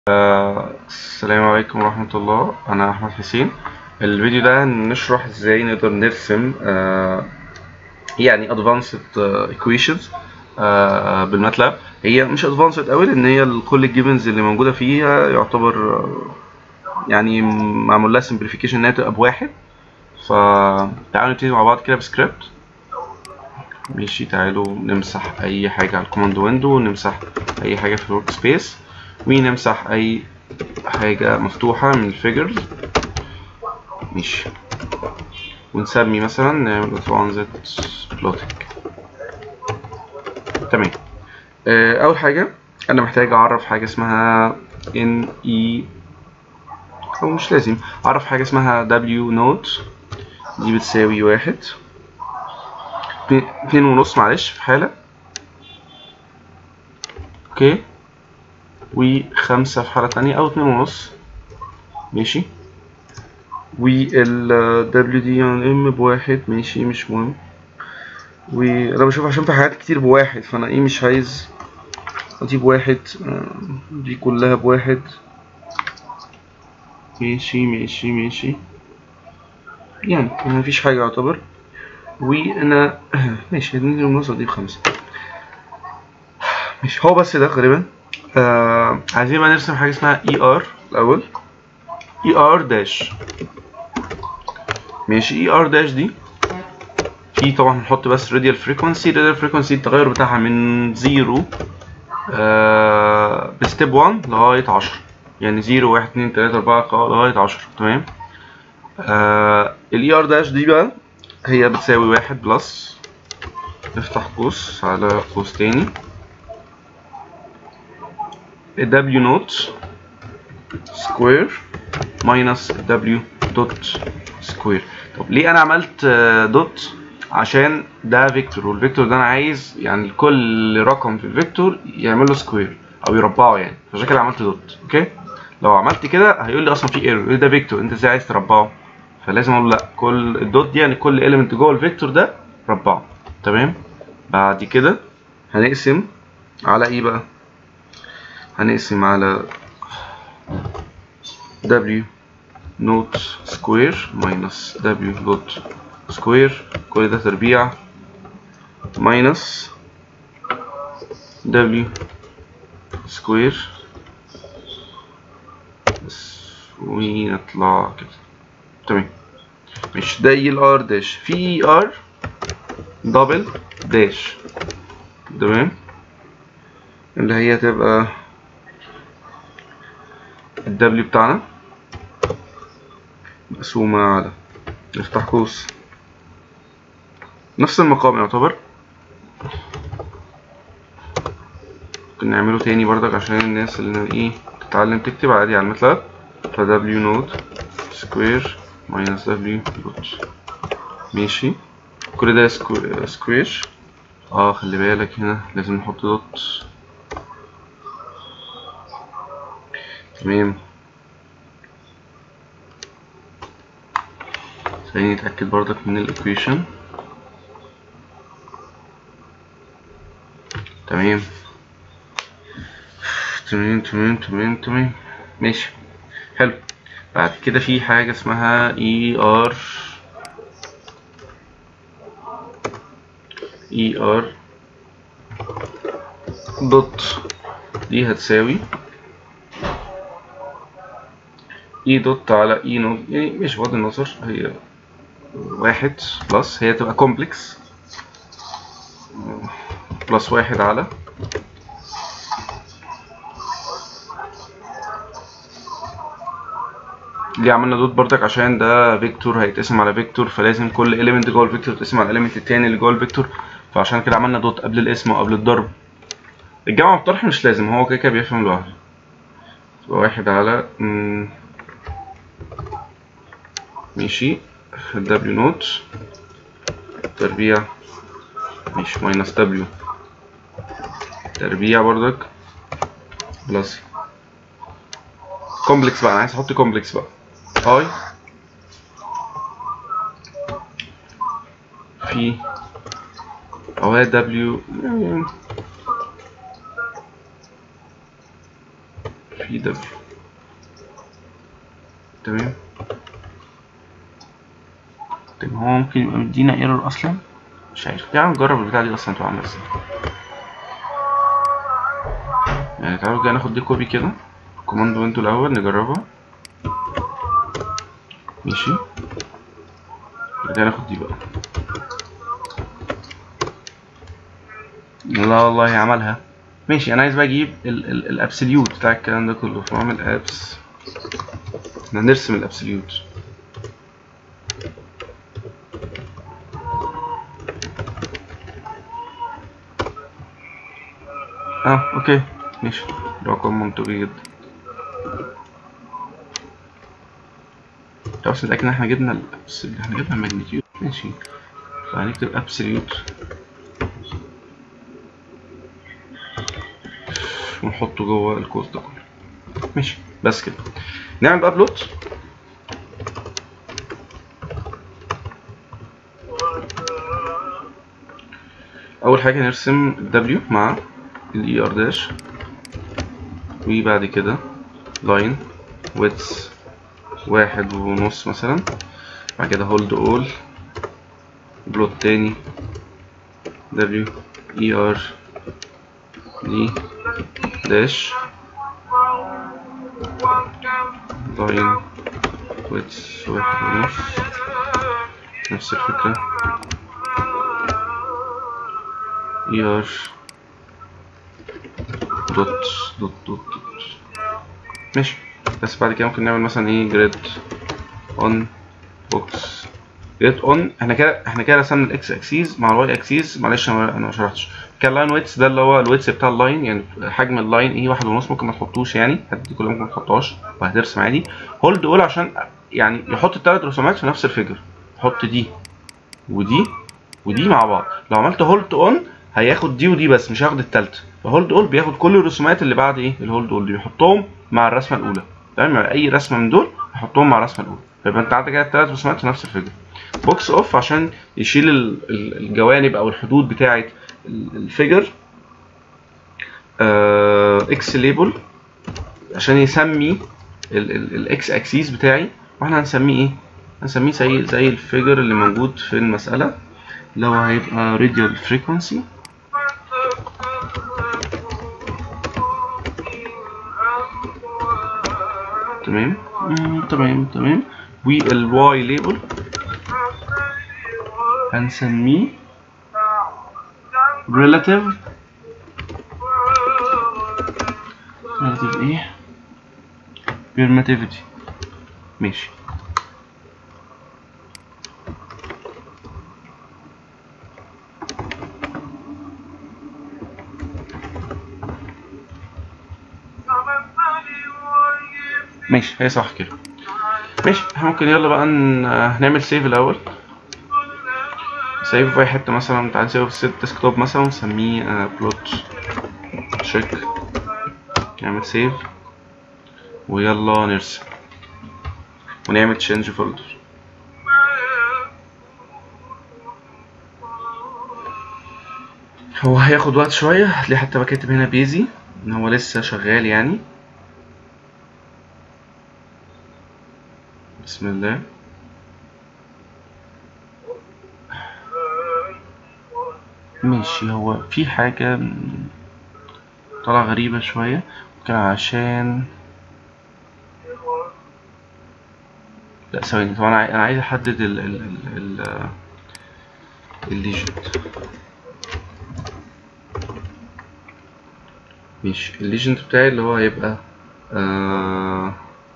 آه، السلام عليكم ورحمة الله أنا أحمد حسين الفيديو ده نشرح إزاي نقدر نرسم آه، يعني advanced آه، equations آه، بالماتلاب هي مش advanced أوي لأن هي كل الجيفنز اللي موجودة فيها يعتبر آه، يعني معمول لها simplification إنها تبقى بواحد فتعالوا نبتدي مع بعض كده بسكريبت ماشي تعالوا نمسح أي حاجة على الكوماند ويندو نمسح أي حاجة في الورك سبيس ونمسح اي حاجة مفتوحة من الفيجرز ماشي ونسمي مثلا نعمل advanced plotting تمام آه، اول حاجة انا محتاج اعرف حاجة اسمها ان اي او مش لازم اعرف حاجة اسمها w نوت دي بتساوي واحد اتنين- اتنين ونص معلش في حالة اوكي وخمسة في حالة تانية أو اتنين ونص ماشي وال W دي يعني ام بواحد ماشي مش مهم وأنا بشوف عشان في حاجات كتير بواحد فأنا ايه مش عايز دي بواحد آه، دي كلها بواحد ماشي ماشي ماشي يعني مفيش حاجة يعتبر وأنا ماشي اتنين ونص دي بخمسة مش هو بس ده غالبا آه عايزين بقى نرسم حاجة اسمها اي ار الأول اي ار داش ماشي اي ار داش دي في طبعا هنحط بس راديال فريكونسي راديال فريكونسي التغير بتاعها من زيرو آه بستيب 1 لغاية 10 يعني 0 1 2 3 4 لغاية 10 تمام آه الاي ار داش دي بقى هي بتساوي واحد بلس نفتح قوس على قوس تاني W نوت سكوير ماينس W دوت سكوير طب ليه انا عملت آه، دوت عشان ده فيكتور والفيكتور ده انا عايز يعني كل رقم في الفيكتور يعمل له سكوير او يربعه يعني فعشان كده عملت دوت اوكي لو عملت كده هيقول لي اصلا في ايرور ده فيكتور انت ازاي عايز تربعه فلازم اقول لا كل الدوت دي يعني كل element جوه الفيكتور ده ربعه تمام بعد كده هنقسم على ايه بقى هنقسم على W نوت سكوير ماينس W دوت سكوير كل ده تربيع ماينس W سكوير بس ونطلع كده تمام مش ده اي الار داش في ار دبل داش تمام اللي هي تبقى الدبليو بتاعنا مقسومة على نفتح قوس نفس المقام يعتبر ممكن نعمله تاني برضك عشان الناس اللي ايه تتعلم تكتب عادي على الماتلاب ف W نوت سكوير ماينس W دوت ماشي كل ده سكو- سكوير اه خلي بالك هنا لازم نحط دوت تمام خليني نتأكد برضك من الإيكويشن تمام تمام تمام تمام تمام ماشي حلو بعد كده في حاجة اسمها اي ار اي ار دوت دي هتساوي اي دوت على اي نوت يعني مش بغض النظر هي واحد بلس هي تبقى كومبلكس بلس واحد على ليه عملنا دوت بردك عشان ده فيكتور هيتقسم على فيكتور فلازم كل element جوه الفيكتور يتقسم على element التاني اللي جوه الفيكتور فعشان كده عملنا دوت قبل الاسم وقبل الضرب الجمع والطرح مش لازم هو كده كده بيفهم لوحده تبقى واحد على مم، ماشي W نوت تربيع مش ماينس W تربيع برضك بلس كومبلكس بقى انا عايز احط كومبلكس بقى اي في او هي W في بي دبليو تمام طيب هو ممكن يبقى مدينا ايرور اصلا مش عارف تعالوا نجرب البتاع دي اصلا تبقى عامله ازاي يعني تعالوا كده ناخد دي كوبي كده كوماند ويندو الاول نجربها ماشي بعد كده ناخد دي بقى لا والله عملها ماشي انا عايز بقى اجيب الابسوليوت بتاع الكلام ده كله فاعمل ابس احنا نرسم الابسوليوت اه اوكي ماشي رقم منطقي جدا طب بس نتأكد ان احنا جبنا الابس احنا جبنا الماجنتيود ماشي فهنكتب ابسوليوت ونحطه جوه الكود ده كله ماشي بس كده نعمل بقى بلوت اول حاجه نرسم الدبليو مع الاي ار داش وبعد كده لاين ويدث واحد ونص مثلا بعد كده هولد اول بلوت تاني دبليو اي ار دي داش لاين ويدث واحد ونص نفس الفكرة اي ار دوت دوت دوت دوت ماشي بس بعد كده ممكن نعمل مثلا ايه جريد اون بوكس جريد اون احنا كده احنا كده رسمنا الاكس اكسيس مع الواي اكسيس معلش انا انا ما شرحتش كان لاين ويتس ده اللي هو الويتس بتاع اللاين يعني حجم اللاين ايه واحد ونص ممكن ما تحطوش يعني دي كلها ممكن ما تحطهاش وهترسم عادي هولد اول عشان يعني يحط الثلاث رسومات في نفس الفيجر يحط دي ودي ودي مع بعض لو عملت هولد اون هياخد دي ودي بس مش هياخد التالتة فهولد اول بياخد كل الرسومات اللي بعد ايه الهولد اول دي بيحطهم مع الرسمه الاولى تمام مع اي رسمه من دول يحطهم مع الرسمه الاولى فيبقى انت عندك كده الثلاث رسومات في نفس الفيجر بوكس اوف عشان يشيل الجوانب او الحدود بتاعه الفيجر اكس ليبل عشان يسمي الاكس اكسيس بتاعي واحنا هنسميه ايه هنسميه زي زي الفيجر اللي موجود في المساله اللي هو هيبقى radial frequency تمام تمام تمام والواي ليبل هنسميه relative relative ايه permittivity ماشي ماشي هي صح كده ماشي احنا ممكن يلا بقى نعمل سيف الاول سيف في اي حته مثلا تعال نسيبه في الست ديسكتوب مثلا ونسميه بلوت تشيك نعمل سيف ويلا نرسم ونعمل تشينج فولدر هو هياخد وقت شوية هتلاقي حتى بكتب هنا بيزي ان هو لسه شغال يعني بسم الله ماشي هو في حاجة طلع غريبة شوية كان عشان لا ثواني طبعا انا عايز احدد ال ال ال ال الليجند ماشي الليجند بتاعي اللي هو هيبقى آه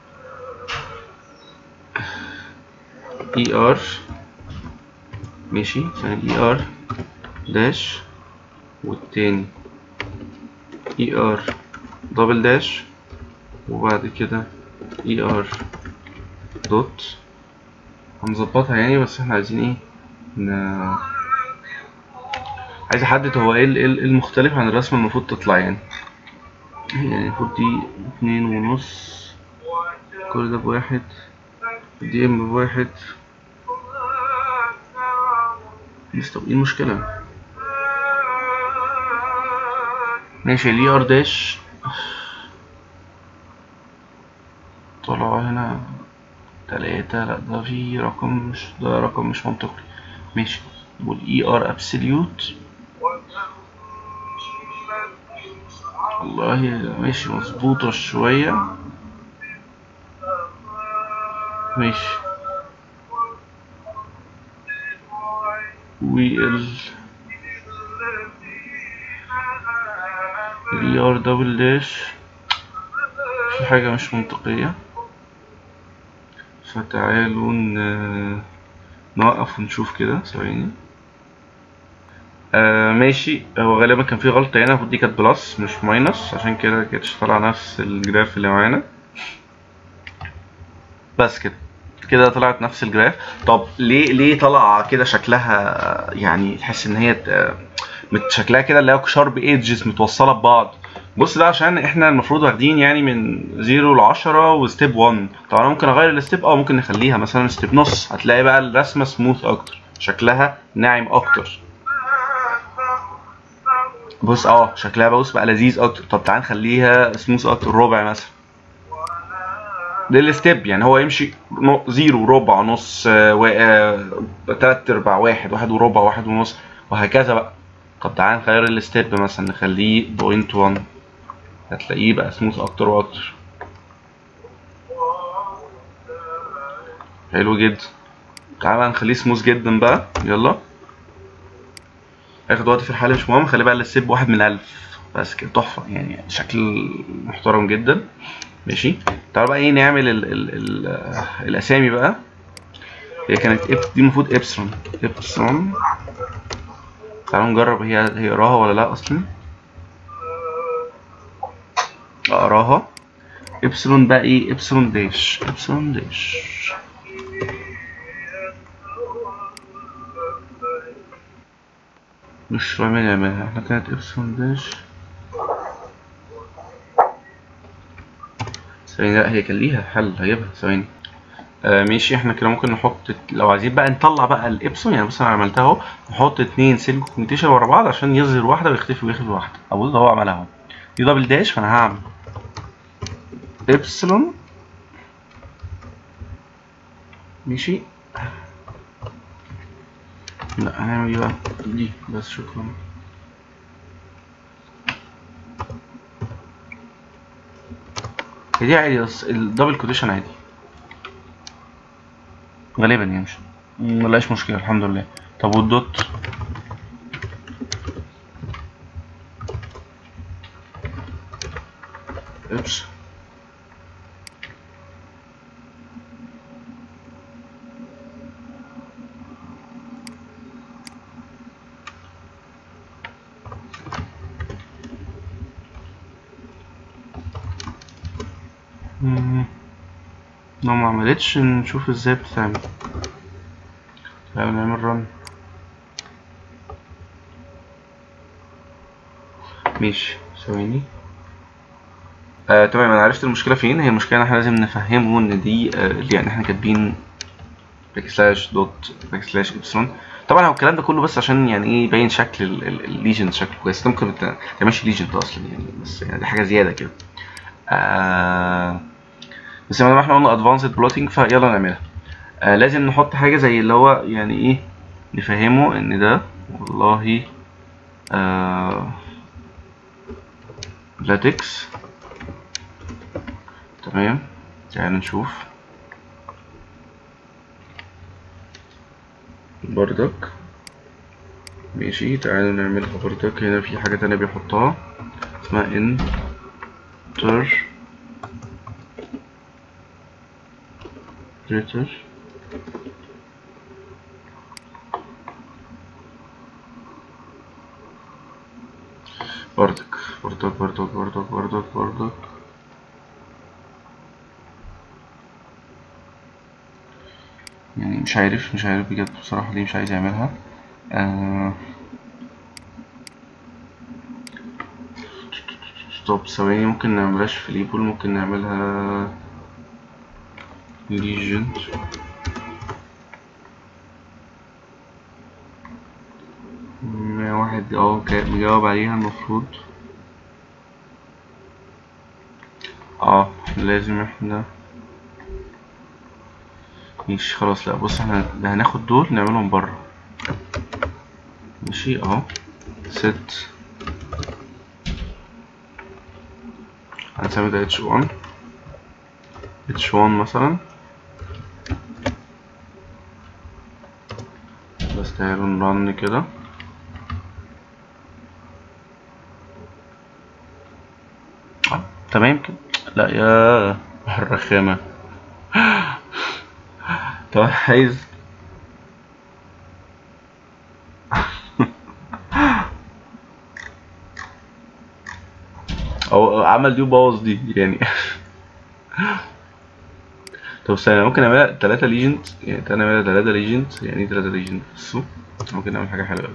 اي ار ماشي يعني اي ار داش والتاني اي ار دبل داش وبعد كده اي ار دوت هنظبطها يعني بس احنا عايزين ايه ن... عايز احدد هو ايه المختلف عن الرسمة المفروض تطلع يعني يعني المفروض دي اتنين ونص كل ده بواحد دي ام بواحد بس طب ايه المشكلة ماشي الاي ار داش طلع هنا تلاتة لا ده في رقم مش ده رقم مش منطقي ماشي والاي ار ابسوليوت والله ماشي مظبوطة شوية ماشي وال الاي ار دبل داش في حاجة مش منطقية فتعالوا ن- نوقف ونشوف كده ثواني آه ماشي هو غالبا كان في غلطة هنا المفروض دي كانت بلس مش ماينس عشان كده كانتش طالعة نفس الجراف اللي معانا بس كده كده طلعت نفس الجراف طب ليه ليه طلع كده شكلها يعني تحس ان هي ت- مت- شكلها كده اللي هو شارب ايدجز متوصله ببعض بص ده عشان احنا المفروض واخدين يعني من 0 ل 10 وستيب 1 طبعا انا ممكن اغير الستيب اه ممكن نخليها مثلا ستيب نص هتلاقي بقى الرسمه سموث اكتر شكلها ناعم اكتر بص اه شكلها بص بقى لذيذ اكتر طب تعال نخليها سموث اكتر ربع مثلا ده الستيب يعني هو يمشي نو- زيرو ربع نص آه، و- آه، تلات ارباع واحد واحد وربع واحد ونص وهكذا بقى طب تعال نغير الستيب مثلا نخليه بوينت 1 هتلاقيه بقى سموث اكتر واكتر حلو جدا تعال بقى نخليه سموث جدا بقى يلا هياخد وقت في الحل مش مهم خلي بقى الستيب واحد من ألف بس كده تحفة يعني شكل محترم جدا ماشي تعالوا بقى ايه نعمل ال ال ال الاسامي بقى هي كانت إب... دي المفروض ابسلون ابسلون تعالوا نجرب هي هي قراها ولا لا اصلا اقراها ابسلون بقى ايه ابسلون داش ابسلون داش مش فاهم نعملها احنا كانت ابسلون داش ثواني لا هي كان ليها حل هجيبها ثواني آه ماشي احنا كده ممكن نحط لو عايزين بقى نطلع بقى الابسون يعني بص انا عملتها اهو نحط اتنين سيلف كوميتيشن ورا بعض عشان يظهر واحده ويختفي ويخفي واحده ابص هو عملها اهو دي دبل داش فانا هعمل ابسلون ماشي لا هنعمل ايه بقى دي بس شكرا هي دي عادي بس الدبل كوتيشن عادي غالبا يعني مش ملهاش مشكلة الحمد لله طب والدوت ابس مم. لو ما عملتش نشوف ازاي بتتعمل تعالى نعمل رن ماشي ثواني آه تمام انا عرفت المشكله فين هي المشكله ان احنا لازم نفهمه ان دي آه اللي يعني احنا كاتبين باك سلاش دوت باك سلاش ابسلون طبعا هو الكلام ده كله بس عشان يعني ايه يبين شكل الليجند شكله كويس انت ممكن ما تعملش ليجند اصلا يعني بس يعني دي حاجه زياده كده آه بس ما احنا قلنا ادفانسد بلوتنج فيلا نعملها آه لازم نحط حاجه زي اللي هو يعني ايه نفهمه ان ده والله آه لاتكس تمام تعال نشوف بردك ماشي تعالوا نعملها بردك هنا في حاجة تانية بيحطها اسمها انتر ريتر بردك بردك بردك بردك بردك بردك يعني مش عارف مش عارف بجد بصراحة ليه مش عايز يعملها آه... طب ثواني ممكن نعملهاش في ليبل ممكن نعملها ليجند مية واحد اه كان مجاوب عليها المفروض اه لازم احنا ماشي خلاص لا بص احنا ده هناخد دول نعملهم بره ماشي اهو ست هنسمي ده اتش 1 اتش 1 مثلا بس تعالوا نرن كده آه، تمام كده لا يا الرخامة طب عايز او عمل دي وبوظ دي يعني طب استنى ممكن نعملها تلاتة ليجنت يعني تعالى نعملها تلاتة ليجنت يعني ايه تلاتة ليجنت بصوا ممكن نعمل حاجة حلوة أوي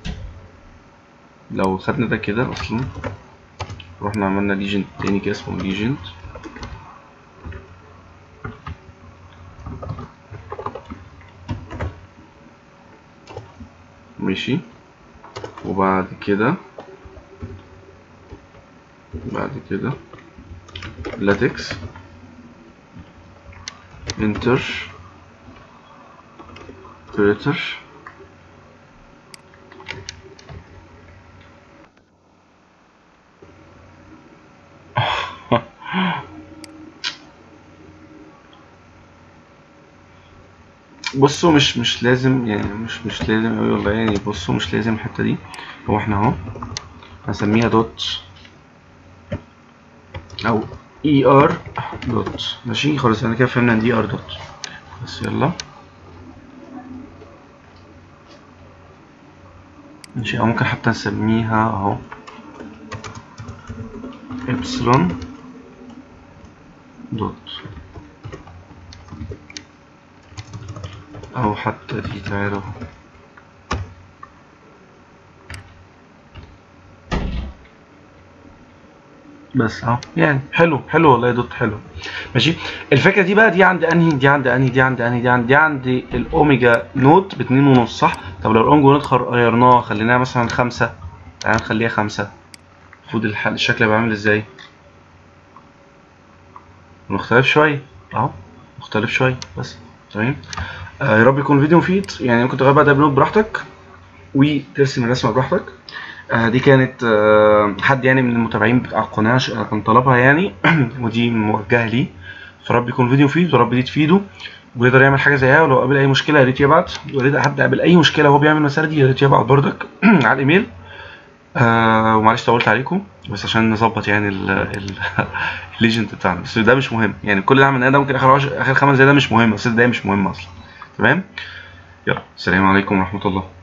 لو خدنا ده كده اصلا رحنا عملنا ليجنت تاني كده اسمه ليجنت ماشي وبعد كده بعد كده لاتكس انتر بريتر بصوا مش مش لازم يعني مش مش لازم اوي والله يعني بصوا مش لازم الحته دي هو احنا اهو هنسميها دوت او اي ار دوت ماشي خلاص انا كده فهمنا ان دي ار دوت بس يلا ماشي او ممكن حتى نسميها اهو ابسلون دوت او حتى دي تعالوا بس اهو يعني حلو حلو والله دوت حلو ماشي الفكره دي بقى دي عند انهي دي عند انهي دي عند انهي دي عند دي عند الاوميجا نوت باتنين ونص صح طب لو الاوميجا نوت خر- غيرناها خليناها مثلا خمسة تعال نخليها خمسة المفروض الح- الشكل هيبقى عامل ازاي مختلف شويه اهو مختلف شويه بس تمام آه يا رب يكون الفيديو مفيد يعني ممكن تغير بقى ده بنوت براحتك وترسم الرسمه براحتك آه دي كانت آه حد يعني من المتابعين بتاع القناه ش- كان طلبها يعني ودي موجهه ليه فرب يكون الفيديو مفيد ورب دي تفيده ويقدر يعمل حاجه زيها ولو قابل اي مشكله يا ريت يبعت ويا ريت حد قابل اي مشكله وهو بيعمل المساله دي يا ريت يبعت بردك على الايميل آه ومعلش طولت عليكم بس عشان نظبط يعني ال ال الليجند بتاعنا بس ده مش مهم يعني كل اللي عملناه ده ممكن اخر عشر اخر خمس دقايق ده مش مهم بس ده مش مهم اصلا تمام يلا السلام عليكم ورحمه الله